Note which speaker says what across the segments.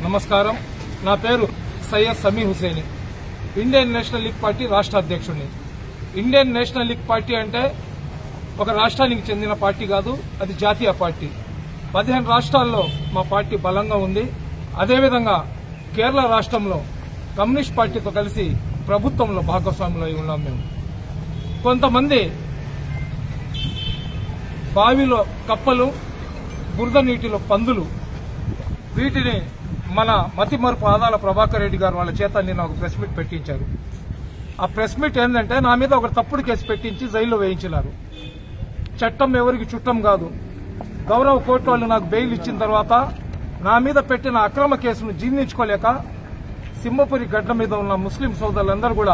Speaker 1: నమస్కారం నా పేరు Syed Sameer Huseni Indian National League party రాష్ట్ర అధ్యక్షుడిని ఇండియన్ నేషనల్ లీగ్ పార్టీ అంటే ఒక రాష్ట్రానికి చెందిన పార్టీ కాదు అది జాతీయ పార్టీ పదిహేను రాష్ట్రాల్లో మా పార్టీ బలంగా ఉంది అదేవిధంగా కేరళ రాష్ట్రంలో కమ్యూనిస్ట్ పార్టీతో కలిసి ప్రభుత్వంలో భాగస్వాములు అయి ఉన్నాం మేము కొంతమంది బావిలో కప్పలు బురద నీటిలో పందులు వీటిని మన మతిమరుపు ఆదాల ప్రభాకర్ రెడ్డి గారు వాళ్ళ చేత నిన్న ఒక ప్రెస్ మీట్ పెట్టించారు ఆ ప్రెస్ మీట్ ఏంటంటే నా మీద ఒక తప్పుడు కేసు పెట్టించి జైల్లో వేయించినారు చట్టం ఎవరికి చుట్టం కాదు గౌరవ కోర్టు వాళ్ళు నాకు బెయిల్ ఇచ్చిన తర్వాత నా మీద పెట్టిన అక్రమ కేసును జీర్ణించుకోలేక సింహపురి గడ్డ మీద ఉన్న ముస్లిం సోదరులందరూ కూడా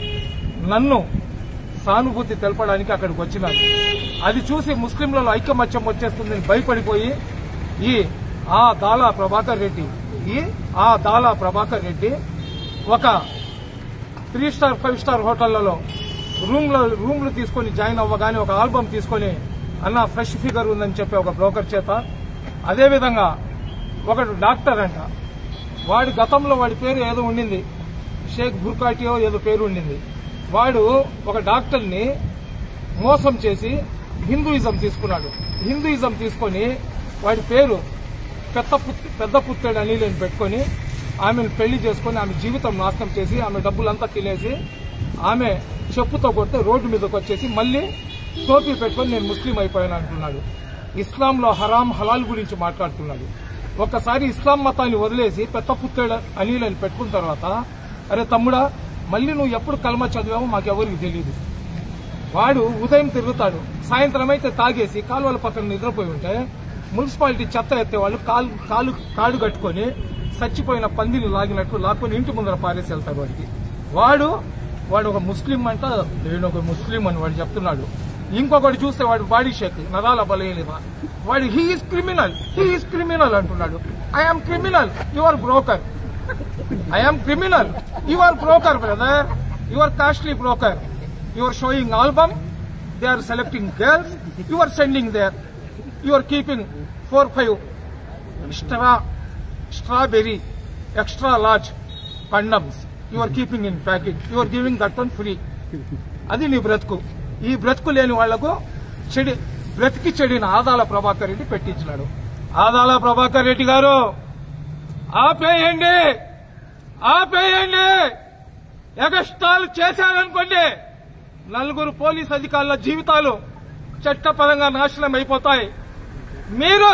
Speaker 1: నన్ను సానుభూతి తెలపడానికి అక్కడికి వచ్చినారు అది చూసి ముస్లింలలో ఐకమత్యం వచ్చేస్తుందని భయపడిపోయి ఈ ఆ దాలా ప్రభాకర్ రెడ్డి ఈ ఆ దాలా ప్రభాకర్ రెడ్డి ఒక త్రీ స్టార్ ఫైవ్ స్టార్ హోటళ్లలో రూమ్ లో రూమ్లు తీసుకొని జాయిన్ అవ్వగానే ఒక ఆల్బమ్ తీసుకొని అన్న ఫ్రెష్ ఫిగర్ ఉందని చెప్పి ఒక బ్రోకర్ చేత అదేవిధంగా ఒకడు డాక్టర్ అంట వాడి గతంలో వాడి పేరు ఏదో ఉండింది షేక్ బుర్కాటియో ఏదో పేరు ఉండింది వాడు ఒక డాక్టర్ని మోసం చేసి హిందూయిజం తీసుకున్నాడు హిందూయిజం తీసుకొని వాడి పేరు పెద్ద పుత్- పెద్ద పుత్తేడు అనిల్ అని పెట్టుకొని ఆమెను పెళ్లి చేసుకొని ఆమె జీవితం నాశనం చేసి ఆమె డబ్బులంతా తినేసి ఆమె చెప్పుతో కొడితే రోడ్డు మీదకి వచ్చేసి మళ్ళీ టోపీ పెట్టుకొని నేను ముస్లిం అయిపోయాను అంటున్నాడు ఇస్లాంలో హరాం హలాల్ గురించి మాట్లాడుతున్నాడు ఒక్కసారి ఇస్లాం మతాన్ని వదిలేసి పెద్ద పుత్తేడు అనిల్ అని పెట్టుకున్న తర్వాత అరే తమ్ముడా మళ్ళీ నువ్వు ఎప్పుడు కల్మ చదివామో మాకెవరికి తెలియదు వాడు ఉదయం తిరుగుతాడు సాయంత్రం అయితే తాగేసి కాలువల పక్కన నిద్రపోయి ఉంటే మున్సిపాలిటీ చెత్త ఎత్తే వాళ్ళు కాలు కాలు కాడు కట్టుకొని చచ్చిపోయిన పందిని లాగినట్టు లాక్కొని ఇంటి ముందర పారేసి వెళ్తాడు వాడికి వాడు వాడు ఒక ముస్లిం అంట నేను ఒక ముస్లిం అని వాడు చెప్తున్నాడు ఇంకొకటి చూస్తే వాడు బాడీ షేక్ నరాల బలహీనత వాడు హీఈస్ క్రిమినల్ హీఈస్ క్రిమినల్ అంటున్నాడు I'm criminal your broker I am criminal. You are broker, brother. You are costly broker. You are showing album. They are selecting girls. You are sending there. You are keeping four, five straw, strawberry, extra large condoms. You are keeping in packet. You are giving that one free. అది నీ బ్రతుకు ఈ బ్రతుకు లేని వాళ్లకు చెడి బ్రతికి చెడిన ఆదాల ప్రభాకర్ రెడ్డి పెట్టించినాడు ఆదాల ప్రభాకర్ రెడ్డి గారు ఆపేయండి ఆపేయండి ఎగస్టాల్ చేశారనుకోండి నలుగురు పోలీస్ అధికారుల జీవితాలు చట్టపరంగా నాశనం అయిపోతాయి మీరు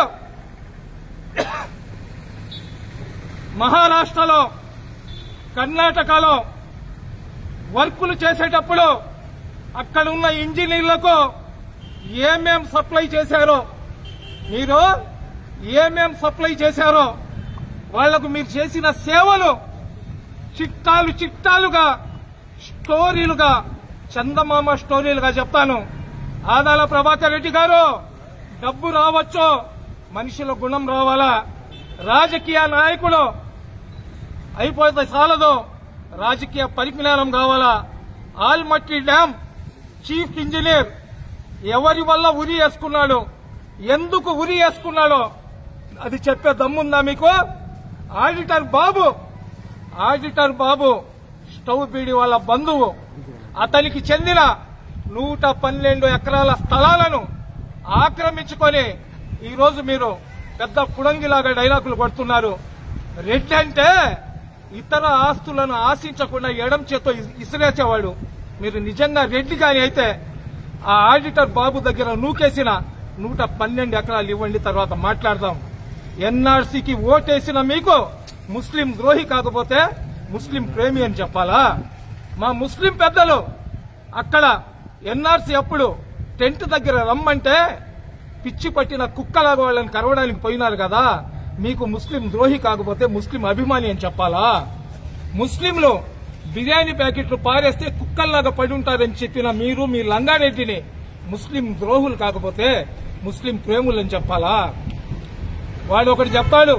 Speaker 1: మహారాష్ట్రలో కర్ణాటకలో వర్కులు చేసేటప్పుడు అక్కడ ఉన్న ఇంజనీర్లకు ఏమేం సప్లై చేశారో మీరు ఏమేం సప్లై చేశారో వాళ్లకు మీరు చేసిన సేవలు చిట్టాలు చిట్టాలుగా స్టోరీలుగా చందమామ స్టోరీలుగా చెప్తాను ఆదాల ప్రభాకర్ రెడ్డి గారు డబ్బు రావచ్చు మనిషిలో గుణం రావాలా రాజకీయ నాయకుడు అయిపోతే చాలదు రాజకీయ పరిజ్ఞానం కావాలా ఆల్మట్టి డ్యామ్ చీఫ్ ఇంజనీర్ ఎవరి వల్ల ఉరి వేసుకున్నాడు ఎందుకు ఉరి వేసుకున్నాడో అది చెప్పే దమ్ముందా మీకు auditor Babu auditor Babu stove beedi వాళ్ళ బంధువు అతనికి చెందిన నూట పన్నెండు ఎకరాల స్థలాలను ఆక్రమించుకొని ఈ రోజు మీరు పెద్ద పుడంగిలాగా డైలాగులు కొడుతున్నారు రెడ్డి అంటే ఇతర ఆస్తులను ఆశించకుండా ఎడం చేతో ఇస్- ఇసిరేసేవాడు మీరు నిజంగా రెడ్డి గాని అయితే ఆ ఆడిటర్ బాబు దగ్గర నూకేసిన నూట పన్నెండు ఎకరాలు ఇవ్వండి తర్వాత మాట్లాడదాం ఎన్ఆర్సీకి ఓటేసిన మీకు ముస్లిం ద్రోహి కాకపోతే ముస్లిం ప్రేమి అని చెప్పాలా మా ముస్లిం పెద్దలు అక్కడ ఎన్ఆర్సీ అప్పుడు టెంట్ దగ్గర రమ్మంటే పిచ్చి పట్టిన కుక్కలాగా వాళ్ళని కరవడానికి పోయినారు కదా మీకు ముస్లిం ద్రోహి కాకపోతే ముస్లిం అభిమాని అని చెప్పాలా ముస్లింలు బిర్యానీ ప్యాకెట్లు పారేస్తే కుక్కల్లాగా పడి ఉంటారని చెప్పిన మీరు మీ లంగారెడ్డిని ముస్లిం ద్రోహులు కాకపోతే ముస్లిం ప్రేములని చెప్పాలా వాడు ఒకటి చెప్తాడు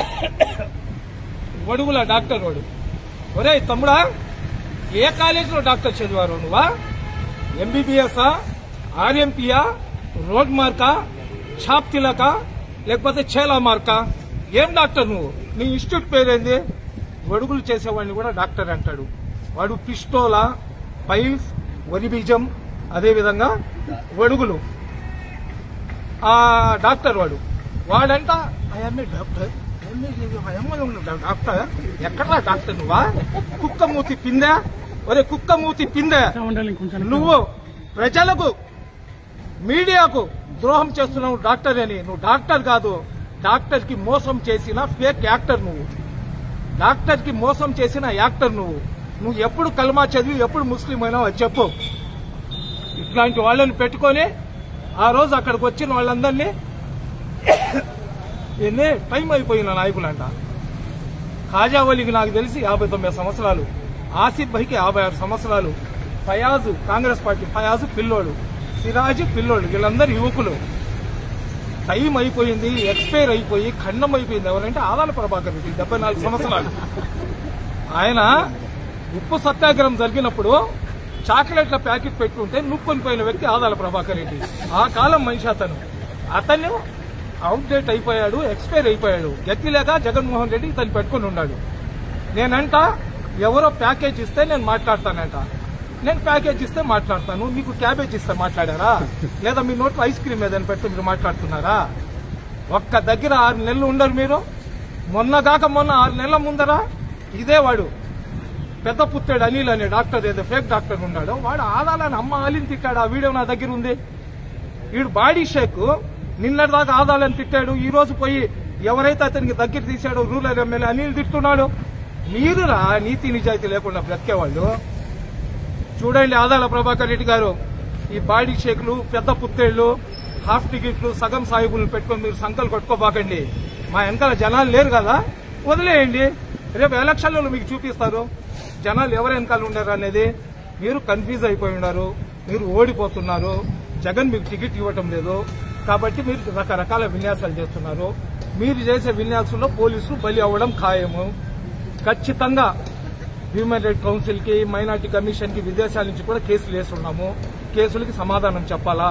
Speaker 1: వడుగుల డాక్టర్ వాడు ఒరే తమ్ముడా ఏ కాలేజీలో డాక్టర్ చదివారు నువ్వా ఎంబీబీఎస్ఆ ఆర్ఎంపీయా రోడ్ మార్కా ఛాప్ తిలకా లేకపోతే చేలా మార్కా ఏం డాక్టర్ నువ్వు నీ ఇన్స్టిట్యూట్ పేరేంది వడుగులు చేసేవాడిని కూడా డాక్టర్ అంటాడు వాడు పిస్టోలా పైల్స్ వరి బీజం అదేవిధంగా వడుగులు ఆ డాక్టర్ వాడు వాడంట ఐఎమ్ఏ డాక్టర్ డాక్టర్ ఎక్కడా డాక్టర్ నువ్వా కుక్క మూతి పిందా ఒరే కుక్క మూతి పిందా నువ్వు ప్రజలకు మీడియాకు ద్రోహం చేస్తున్నావు డాక్టర్ అని నువ్వు డాక్టర్ కాదు డాక్టర్ కి మోసం చేసిన ఫేక్ యాక్టర్ నువ్వు డాక్టర్ కి మోసం చేసిన యాక్టర్ నువ్వు నువ్వు ఎప్పుడు కల్మా చదివి ఎప్పుడు ముస్లిం అయినావు అది చెప్పు ఇట్లాంటి వాళ్ళని పెట్టుకొని ఆ రోజు అక్కడికి వచ్చిన వాళ్ళందరినీ ఎన్నే టైం అయిపోయిన నాయకులంట ఖాజావలికి నాకు తెలిసి యాభై తొమ్మిది సంవత్సరాలు ఆసిఫ్ భాయ్కి యాభై ఆరు సంవత్సరాలు ఫయాజు కాంగ్రెస్ పార్టీ ఫయాజు పిల్లోడు సిరాజ్ పిల్లోడు వీళ్ళందరూ యువకులు టైం అయిపోయింది ఎక్స్పైర్ అయిపోయి ఖండం అయిపోయింది ఎవరంటే ఆదాల ప్రభాకర్ రెడ్డి డెబ్బై నాలుగు సంవత్సరాలు ఆయన ఉప్పు సత్యాగ్రహం జరిగినప్పుడు చాక్లెట్ల ప్యాకెట్ పెట్టుంటే నూక్కొని పోయిన వ్యక్తి ఆదాల ప్రభాకర్ రెడ్డి ఆ కాలం మనిషి అతను అతను అవుట్డేట్ అయిపోయాడు ఎక్స్పైర్ అయిపోయాడు గతి లేక జగన్మోహన్ రెడ్డి ఇతను పెట్టుకుని ఉన్నాడు నేనంట ఎవరో ప్యాకేజ్ ఇస్తే నేను మాట్లాడతానంట నేను ప్యాకేజ్ ఇస్తే మాట్లాడతాను మీకు క్యాబేజ్ ఇస్తే మాట్లాడారా లేదా మీ నోట్లో ఐస్ క్రీమ్ ఏదైనా పెడితే మీరు మాట్లాడుతున్నారా ఒక్క దగ్గర ఆరు నెలలు ఉండరు మీరు మొన్న కాక మొన్న ఆరు నెలల ముందర ఇదే వాడు పెద్ద పుత్తాడు అనిల్ అనే డాక్టర్ ఏదో ఫేక్ డాక్టర్ ఉన్నాడు వాడు ఆదాలని అమ్మ ఆలిని తిట్టాడు ఆ వీడియో నా దగ్గర ఉంది వీడు బాడీ షేక్ నిన్నటిదాకా ఆదాలని తిట్టాడు ఈ రోజు పోయి ఎవరైతే అతనికి దగ్గర తీశాడో రూరల్ ఎమ్మెల్యే అనిల్ తిట్టున్నాడు మీరురా నీతి నిజాయితీ లేకుండా బ్రతికేవాళ్ళు చూడండి ఆదాల ప్రభాకర్ రెడ్డి గారు ఈ బాడీ షేక్లు పెద్ద పుత్తేళ్లు హాఫ్ టికెట్లు సగం సాయిబులు పెట్టుకొని మీరు సంకలు కొట్టుకోబాకండి మా వెనకాల జనాలు లేరు కదా వదిలేయండి రేపు ఎలక్షన్లలో మీకు చూపిస్తారు జనాలు ఎవరు వెనకాల ఉండరు అనేది మీరు కన్ఫ్యూజ్ అయిపోయి ఉన్నారు మీరు ఓడిపోతున్నారు జగన్ మీకు టికెట్ ఇవ్వటం లేదు కాబట్టి మీరు రకరకాల విన్యాసాలు చేస్తున్నారు మీరు చేసే విన్యాసంలో పోలీసులు బలి అవ్వడం ఖాయము ఖచ్చితంగా హ్యూమన్ రైట్ కౌన్సిల్ కి మైనార్టీ కమిషన్ కి విదేశాల నుంచి కూడా కేసులు వేస్తున్నాము కేసులకి సమాధానం చెప్పాలా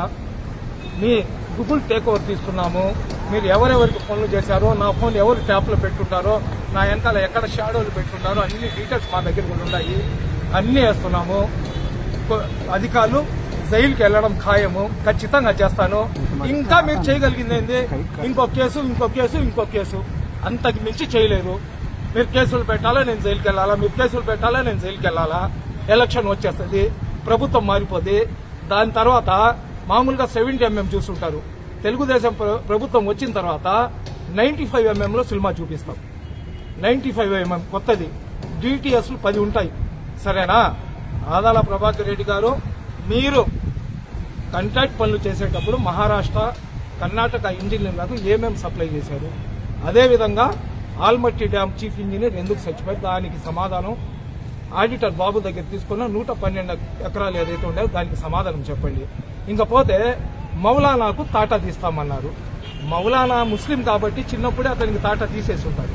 Speaker 1: మీ గూగుల్ టేక్ ఓవర్ తీసుకున్నాము మీరు ఎవరెవరికి ఫోన్లు చేశారో నా ఫోన్ ఎవరు ట్యాప్ లో పెట్టుంటారో నా వెనకాల ఎక్కడ షాడోలు పెట్టుంటారో అన్ని డీటెయిల్స్ మా దగ్గర కూడా ఉన్నాయి అన్ని వేస్తున్నాము కొ- అధికారులు జైలుకి వెళ్ళడం ఖాయము ఖచ్చితంగా చేస్తాను ఇంకా మీరు చేయగలిగింది ఏంది ఇంకో కేసు ఇంకో కేసు ఇంకో కేసు అంతకు మించి చేయలేరు మీరు కేసులు పెట్టాలా నేను జైలుకి వెళ్ళాలా మీరు కేసులు పెట్టాలా నేను జైలుకి వెళ్ళాలా ఎలక్షన్ వచ్చేస్తుంది ప్రభుత్వం మారిపోద్ది దాని తర్వాత మామూలుగా సెవెంటీ ఎంఎం చూస్తుంటారు తెలుగుదేశం ప్ర- ప్రభుత్వం వచ్చిన తర్వాత నైన్టీ ఫైవ్ ఎంఎంలో సినిమా చూపిస్తాం నైన్టీ ఫైవ్ ఎంఎం కొత్తది డిటిఎస్లు పది ఉంటాయి సరేనా ఆదాల ప్రభాకర్ రెడ్డి గారు మీరు కాంట్రాక్ట్ పనులు చేసేటప్పుడు మహారాష్ట్ర కర్ణాటక ఇంజనీర్లకు ఏమేమి సప్లై చేశారు అదేవిధంగా ఆల్మట్టి డ్యామ్ చీఫ్ ఇంజనీర్ ఎందుకు చచ్చిపోయి దానికి సమాధానం ఆడిటర్ బాబు దగ్గర తీసుకున్న నూట పన్నెండు ఎకరాలు ఏదైతే ఉండేదో దానికి సమాధానం చెప్పండి ఇంకపోతే మౌలానాకు తాటా తీస్తామన్నారు మౌలానా ముస్లిం కాబట్టి చిన్నప్పుడే అతనికి తాటా తీసేసి ఉంటాడు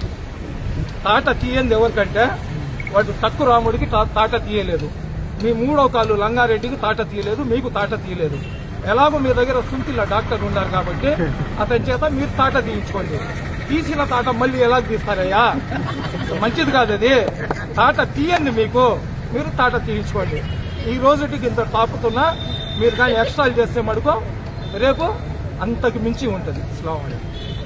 Speaker 1: తాట తీయంది ఎవరికంటే వాడు తక్కు రాముడికి తా- తాట తీయలేదు మీ మూడో కాళ్ళు లంగారెడ్డికి తాట తీయలేదు మీకు తాట తీయలేదు ఎలాగో మీ దగ్గర సుంకిల డాక్టర్ ఉన్నారు కాబట్టి అతని చేత మీరు తాట తీయించుకోండి తీసిన తాట మళ్ళీ ఎలా తీస్తారయ్యా మంచిది కాదు అది తాట తీయండి మీకు మీరు తాట తీయించుకోండి ఈ రోజుటికి ఇంత తాపుతున్నా మీరు కానీ ఎక్స్ట్రాలు చేస్తే మడుకో రేపు అంతకు మించి ఉంటుంది స్లో